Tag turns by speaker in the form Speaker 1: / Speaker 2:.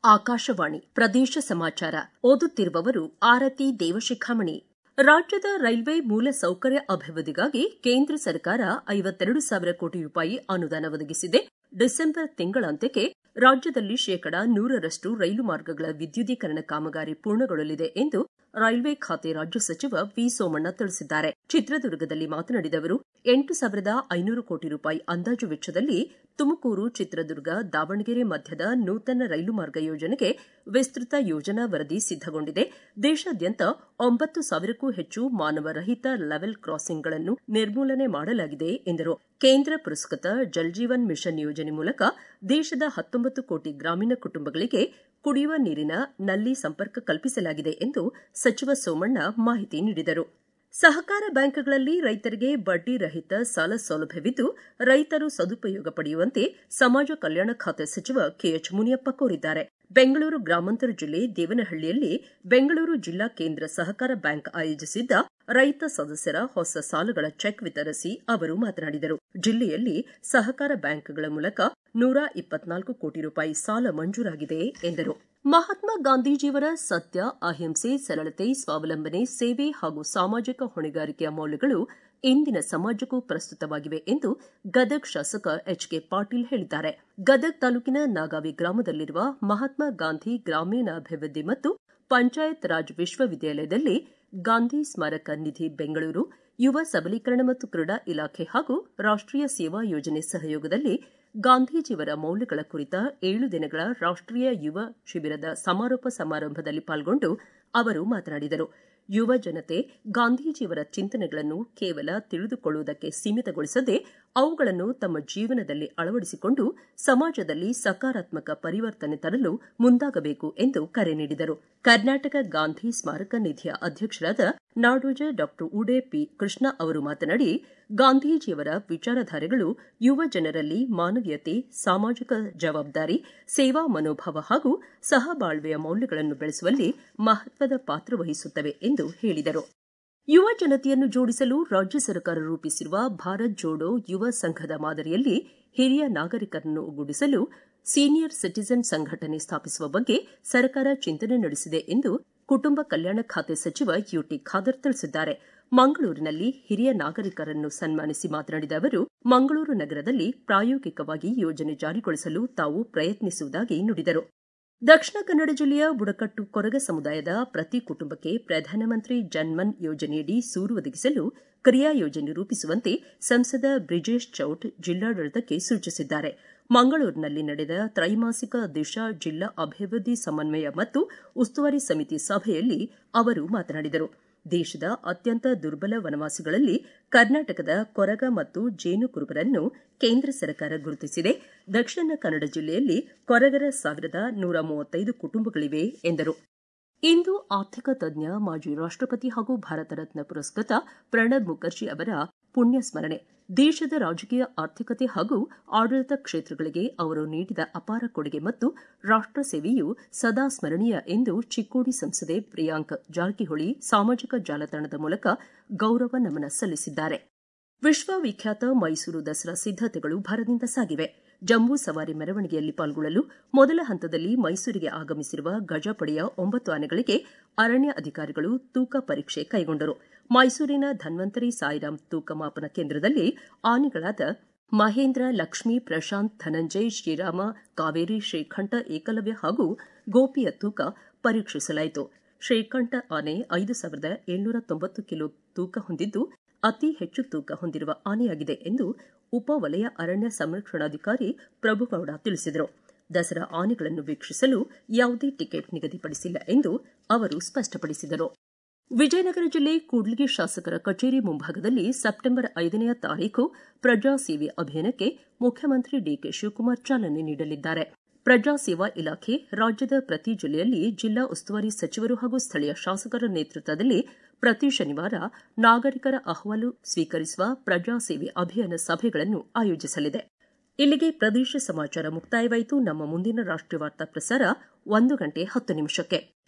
Speaker 1: ಆಕಾಶವಾಣಿ ಪ್ರದೇಶ ಸಮಾಚಾರ ಓದುತ್ತಿರುವವರು ಆರತಿ ದೇವಶಿಖಾಮಣಿ ರಾಜ್ಯದ ರೈಲ್ವೆ ಮೂಲಸೌಕರ್ಯ ಅಭಿವೃದ್ಧಿಗಾಗಿ ಕೇಂದ್ರ ಸರ್ಕಾರ ಐವತ್ತೆರಡು ಸಾವಿರ ಕೋಟಿ ರೂಪಾಯಿ ಅನುದಾನ ಒದಗಿಸಿದೆ ಡಿಸೆಂಬರ್ ತಿಂಗಳಾಂತ್ಯಕ್ಕೆ ರಾಜ್ಯದಲ್ಲಿ ಶೇಕಡಾ ನೂರರಷ್ಟು ರೈಲು ಮಾರ್ಗಗಳ ವಿದ್ಯುದೀಕರಣ ಕಾಮಗಾರಿ ಪೂರ್ಣಗೊಳ್ಳಲಿದೆ ಎಂದು ರೈಲ್ವೆ ಖಾತೆ ರಾಜ್ಯ ಸಚಿವ ವಿ ಸೋಮಣ್ಣ ತಿಳಿಸಿದ್ದಾರೆ ಚಿತ್ರದುರ್ಗದಲ್ಲಿ ಮಾತನಾಡಿದ ಅವರು ಎಂಟು ಸಾವಿರದ ಐನೂರು ಕೋಟಿ ರೂಪಾಯಿ ಅಂದಾಜು ವೆಚ್ಚದಲ್ಲಿ ತುಮಕೂರು ಚಿತ್ರದುರ್ಗ ದಾವಣಗೆರೆ ಮಧ್ಯದ ನೂತನ ರೈಲು ಮಾರ್ಗ ಯೋಜನೆಗೆ ವಿಸ್ತೃತ ಯೋಜನಾ ವರದಿ ಸಿದ್ದಗೊಂಡಿದೆ ದೇಶಾದ್ಯಂತ ಒಂಬತ್ತು ಸಾವಿರಕ್ಕೂ ಹೆಚ್ಚು ಮಾನವ ರಹಿತ ಲೆವೆಲ್ ಕ್ರಾಸಿಂಗ್ಗಳನ್ನು ನಿರ್ಮೂಲನೆ ಮಾಡಲಾಗಿದೆ ಎಂದರು ಕೇಂದ್ರ ಪುರಸ್ಕೃತ ಜಲ್ಜೀವನ್ ಮಿಷನ್ ಯೋಜನೆ ಮೂಲಕ ದೇಶದ ಹತ್ತೊಂಬತ್ತು ಕೋಟಿ ಗ್ರಾಮೀಣ ಕುಟುಂಬಗಳಿಗೆ ಕುಡಿಯುವ ನೀರಿನ ನಲ್ಲಿ ಸಂಪರ್ಕ ಕಲ್ಪಿಸಲಾಗಿದೆ ಎಂದು ಸಚಿವ ಸೋಮಣ್ಣ ಮಾಹಿತಿ ನೀಡಿದರು ಸಹಕಾರ ಬ್ಯಾಂಕ್ಗಳಲ್ಲಿ ರೈತರಿಗೆ ಬಡ್ಡಿ ರಹಿತ ಸಾಲ ಸೌಲಭ್ಯವಿದ್ದು ರೈತರು ಸದುಪಯೋಗ ಪಡೆಯುವಂತೆ ಸಮಾಜ ಕಲ್ಯಾಣ ಖಾತೆ ಸಚಿವ ಕೆಎಚ್ ಮುನಿಯಪ್ಪ ಕೋರಿದ್ದಾರೆ ಬೆಂಗಳೂರು ಗ್ರಾಮಾಂತರ ಜಿಲ್ಲೆ ದೇವನಹಳ್ಳಿಯಲ್ಲಿ ಬೆಂಗಳೂರು ಜಿಲ್ಲಾ ಕೇಂದ್ರ ಸಹಕಾರ ಬ್ಯಾಂಕ್ ಆಯೋಜಿಸಿದ್ದ ರೈತ ಸದಸ್ಯರ ಹೊಸ ಸಾಲಗಳ ಚೆಕ್ ವಿತರಿಸಿ ಅವರು ಮಾತನಾಡಿದರು ಜಿಲ್ಲೆಯಲ್ಲಿ ಸಹಕಾರ ಬ್ಯಾಂಕ್ಗಳ ಮೂಲಕ ನೂರ ಇಪ್ಪತ್ನಾಲ್ಕು ಕೋಟಿ ರೂಪಾಯಿ ಸಾಲ ಮಂಜೂರಾಗಿದೆ ಎಂದರು ಮಹಾತ್ಮ ಗಾಂಧೀಜಿಯವರ ಸತ್ಯ ಅಹಿಂಸೆ ಸರಳತೆ ಸ್ವಾವಲಂಬನೆ ಸೇವೆ ಹಾಗೂ ಸಾಮಾಜಿಕ ಹೊಣೆಗಾರಿಕೆಯ ಮೌಲ್ಯಗಳು ಇಂದಿನ ಸಮಾಜಕ್ಕೂ ಪ್ರಸ್ತುತವಾಗಿವೆ ಎಂದು ಗದಗ್ ಶಾಸಕ ಎಚ್ ಕೆ ಪಾಟೀಲ್ ಹೇಳಿದ್ದಾರೆ ಗದಗ್ ತಾಲೂಕಿನ ನಾಗಾವಿ ಗ್ರಾಮದಲ್ಲಿರುವ ಮಹಾತ್ಮ ಗಾಂಧಿ ಗ್ರಾಮೀಣಾಭಿವೃದ್ಧಿ ಮತ್ತು ಪಂಚಾಯತ್ ರಾಜ್ ವಿಶ್ವವಿದ್ಯಾಲಯದಲ್ಲಿ ಗಾಂಧಿ ಸ್ಮಾರಕ ನಿಧಿ ಬೆಂಗಳೂರು ಯುವ ಸಬಲೀಕರಣ ಮತ್ತು ಕ್ರೀಡಾ ಇಲಾಖೆ ಹಾಗೂ ರಾಷ್ಟೀಯ ಸೇವಾ ಯೋಜನೆ ಸಹಯೋಗದಲ್ಲಿ ಗಾಂಧೀಜಿಯವರ ಮೌಲ್ಯಗಳ ಕುರಿತ ಏಳು ದಿನಗಳ ರಾಷ್ಟೀಯ ಯುವ ಶಿಬಿರದ ಸಮಾರೋಪ ಸಮಾರಂಭದಲ್ಲಿ ಪಾಲ್ಗೊಂಡು ಅವರು ಮಾತನಾಡಿದರು ಯುವ ಜನತೆ ಗಾಂಧೀಜಿಯವರ ಚಿಂತನೆಗಳನ್ನು ಕೇವಲ ತಿಳಿದುಕೊಳ್ಳುವುದಕ್ಕೆ ಸೀಮಿತಗೊಳಿಸದೆ ಅವುಗಳನ್ನು ತಮ್ಮ ಜೀವನದಲ್ಲಿ ಅಳವಡಿಸಿಕೊಂಡು ಸಮಾಜದಲ್ಲಿ ಸಕಾರಾತ್ಮಕ ಪರಿವರ್ತನೆ ತರಲು ಮುಂದಾಗಬೇಕು ಎಂದು ಕರೆ ನೀಡಿದರು ಕರ್ನಾಟಕ ಗಾಂಧಿ ಸ್ಮಾರಕ ನಿಧಿಯ ಅಧ್ಯಕ್ಷರಾದ ನಾಡೋಜ ಡಾ ಉಡೆ ಪಿ ಕೃಷ್ಣ ಅವರು ಮಾತನಾಡಿ ಗಾಂಧೀಜಿಯವರ ವಿಚಾರಧಾರೆಗಳು ಯುವ ಜನರಲ್ಲಿ ಮಾನವೀಯತೆ ಸಾಮಾಜಿಕ ಜವಾಬ್ದಾರಿ ಸೇವಾ ಮನೋಭಾವ ಹಾಗೂ ಸಹಬಾಳ್ವೆಯ ಮೌಲ್ಯಗಳನ್ನು ಬೆಳೆಸುವಲ್ಲಿ ಮಹತ್ವದ ಪಾತ್ರ ವಹಿಸುತ್ತವೆ ಎಂದು ಹೇಳಿದರು ಯುವ ಜನತೆಯನ್ನು ಜೋಡಿಸಲು ರಾಜ್ಯ ಸರ್ಕಾರ ರೂಪಿಸಿರುವ ಭಾರತ್ ಜೋಡೋ ಯುವ ಸಂಘದ ಮಾದರಿಯಲ್ಲಿ ಹಿರಿಯ ನಾಗರಿಕರನ್ನು ಒಗ್ಗೂಡಿಸಲು ಸೀನಿಯರ್ ಸಿಟಿಜನ್ ಸಂಘಟನೆ ಸ್ಥಾಪಿಸುವ ಬಗ್ಗೆ ಸರ್ಕಾರ ಚಿಂತನೆ ನಡೆಸಿದೆ ಎಂದು ಕುಟುಂಬ ಕಲ್ಯಾಣ ಖಾತೆ ಸಚಿವ ಯುಟಿ ಖಾದರ್ ತಿಳಿಸಿದ್ದಾರೆ ಮಂಗಳೂರಿನಲ್ಲಿ ಹಿರಿಯ ನಾಗರಿಕರನ್ನು ಸನ್ಮಾನಿಸಿ ಮಾತನಾಡಿದ ಅವರು ಮಂಗಳೂರು ನಗರದಲ್ಲಿ ಪ್ರಾಯೋಗಿಕವಾಗಿ ಯೋಜನೆ ಜಾರಿಗೊಳಿಸಲು ತಾವು ಪ್ರಯತ್ನಿಸುವುದಾಗಿ ನುಡಿದರು ದಕ್ಷಿಣ ಕನ್ನಡ ಜಿಲ್ಲೆಯ ಬುಡಕಟ್ಟು ಕೊರಗ ಸಮುದಾಯದ ಪ್ರತಿ ಕುಟುಂಬಕ್ಕೆ ಪ್ರಧಾನಮಂತ್ರಿ ಜನ್ಮನ್ ಯೋಜನೆಯಡಿ ಸೂರು ಒದಗಿಸಲು ಕ್ರಿಯಾ ಯೋಜನೆ ರೂಪಿಸುವಂತೆ ಸಂಸದ ಬ್ರಿಜೇಶ್ ಚೌಟ್ ಜಿಲ್ಲಾಡಳಿತಕ್ಕೆ ಸೂಚಿಸಿದ್ದಾರೆ ಮಂಗಳೂರಿನಲ್ಲಿ ನಡೆದ ತ್ರೈಮಾಸಿಕ ದಿಶಾ ಜಿಲ್ಲಾ ಅಭಿವೃದ್ಧಿ ಸಮನ್ವಯ ಮತ್ತು ಉಸ್ತುವಾರಿ ಸಮಿತಿ ಸಭೆಯಲ್ಲಿ ಅವರು ಮಾತನಾಡಿದರು ದೇಶದ ಅತ್ಯಂತ ದುರ್ಬಲ ವನವಾಸಿಗಳಲ್ಲಿ ಕರ್ನಾಟಕದ ಕೊರಗ ಮತ್ತು ಜೇನು ಕುರುಬರನ್ನು ಕೇಂದ್ರ ಸರ್ಕಾರ ಗುರುತಿಸಿದೆ ದಕ್ಷಿಣ ಕನ್ನಡ ಜಿಲ್ಲೆಯಲ್ಲಿ ಕೊರಗರ ಸಾವಿರದ ನೂರ ಮೂವತ್ತೈದು ಕುಟುಂಬಗಳಿವೆ ಎಂದರು ಇಂದು ಆರ್ಥಿಕ ತಜ್ಞ ಮಾಜಿ ರಾಷ್ಟಪತಿ ಹಾಗೂ ಭಾರತ ರತ್ನ ಪುರಸ್ಕೃತ ಪ್ರಣಬ್ ಮುಖರ್ಜಿ ಅವರ ಪುಣ್ಯ ಸ್ಮರಣೆ ದೇಶದ ರಾಜಕೀಯ ಆರ್ಥಿಕತೆ ಹಾಗೂ ಆಡಳಿತ ಕ್ಷೇತ್ರಗಳಿಗೆ ಅವರು ನೀಡಿದ ಅಪಾರ ಕೊಡುಗೆ ಮತ್ತು ರಾಷ್ಟ ಸೇವೆಯು ಸದಾ ಸ್ಮರಣೀಯ ಎಂದು ಚಿಕ್ಕೋಡಿ ಸಂಸದೆ ಪ್ರಿಯಾಂಕ್ ಜಾರಕಿಹೊಳಿ ಸಾಮಾಜಿಕ ಜಾಲತಾಣದ ಮೂಲಕ ಗೌರವ ನಮನ ಸಲ್ಲಿಸಿದ್ದಾರೆ ವಿಶ್ವವಿಖ್ಯಾತ ಮೈಸೂರು ದಸರಾ ಸಿದ್ದತೆಗಳು ಭರದಿಂದ ಸಾಗಿವೆ ಜಂಬೂ ಸವಾರಿ ಮೆರವಣಿಗೆಯಲ್ಲಿ ಪಾಲ್ಗೊಳ್ಳಲು ಮೊದಲ ಹಂತದಲ್ಲಿ ಮೈಸೂರಿಗೆ ಆಗಮಿಸಿರುವ ಗಜಪಡೆಯ ಒಂಬತ್ತು ಆನೆಗಳಿಗೆ ಅರಣ್ಯ ಅಧಿಕಾರಿಗಳು ತೂಕ ಪರೀಕ್ಷೆ ಕೈಗೊಂಡರು ಮೈಸೂರಿನ ಧನ್ವಂತರಿ ಸಾಯಿರಾಮ್ ತೂಕ ಮಾಪನ ಕೇಂದ್ರದಲ್ಲಿ ಆನೆಗಳಾದ ಮಹೇಂದ್ರ ಲಕ್ಷ್ಮೀ ಪ್ರಶಾಂತ್ ಧನಂಜಯ್ ಶ್ರೀರಾಮ ಕಾವೇರಿ ಶ್ರೀಕಂಠ ಏಕಲವ್ಯ ಹಾಗೂ ಗೋಪಿಯ ತೂಕ ಪರೀಕ್ಷಿಸಲಾಯಿತು ಶ್ರೀಕಂಠ ಆನೆ ಐದು ಸಾವಿರದ ಏಳ್ನೂರ ತೊಂಬತ್ತು ಕಿಲೋ ತೂಕ ಹೊಂದಿದ್ದು ಅತಿ ಹೆಚ್ಚು ತೂಕ ಹೊಂದಿರುವ ಆನೆಯಾಗಿದೆ ಎಂದು ಉಪ ವಲಯ ಅರಣ್ಯ ಸಂರಕ್ಷಣಾಧಿಕಾರಿ ಪ್ರಭುಗೌಡ ತಿಳಿಸಿದರು ದಸರಾ ಆನೆಗಳನ್ನು ವೀಕ್ಷಿಸಲು ಯಾವುದೇ ಟಿಕೆಟ್ ನಿಗದಿಪಡಿಸಿಲ್ಲ ಎಂದು ಅವರು ಸ್ಪಷ್ಟಪಡಿಸಿದರು ವಿಜಯನಗರ ಜಿಲ್ಲೆ ಕೂಡ್ಲಿಗಿ ಶಾಸಕರ ಕಚೇರಿ ಮುಂಭಾಗದಲ್ಲಿ ಸೆಪ್ಟೆಂಬರ್ ಐದನೆಯ ತಾರೀಕು ಪ್ರಜಾ ಸೇವೆ ಅಭಿಯಾನಕ್ಕೆ ಮುಖ್ಯಮಂತ್ರಿ ಡಿಕೆ ಶಿವಕುಮಾರ್ ಚಾಲನೆ ನೀಡಲಿದ್ದಾರೆ ಪ್ರಜಾ ಸೇವಾ ಇಲಾಖೆ ರಾಜ್ಯದ ಪ್ರತಿ ಜಿಲ್ಲೆಯಲ್ಲಿ ಜಿಲ್ಲಾ ಉಸ್ತುವಾರಿ ಸಚಿವರು ಹಾಗೂ ಸ್ಥಳೀಯ ಶಾಸಕರ ನೇತೃತ್ವದಲ್ಲಿ ಪ್ರತಿ ಶನಿವಾರ ನಾಗರಿಕರ ಅಹವಾಲು ಸ್ವೀಕರಿಸುವ ಪ್ರಜಾ ಸೇವೆ ಅಭಿಯಾನ ಸಭೆಗಳನ್ನು ಆಯೋಜಿಸಲಿದೆ ಇಲ್ಲಿಗೆ ಪ್ರದೇಶ ಸಮಾಚಾರ ಮುಕ್ತಾಯವಾಯಿತು ನಮ್ಮ ಮುಂದಿನ ರಾಷ್ಟ್ರೀಯ ವಾರ್ತಾ ಪ್ರಸಾರ ಒಂದು ಗಂಟೆ ಹತ್ತು ನಿಮಿಷಕ್ಕೆ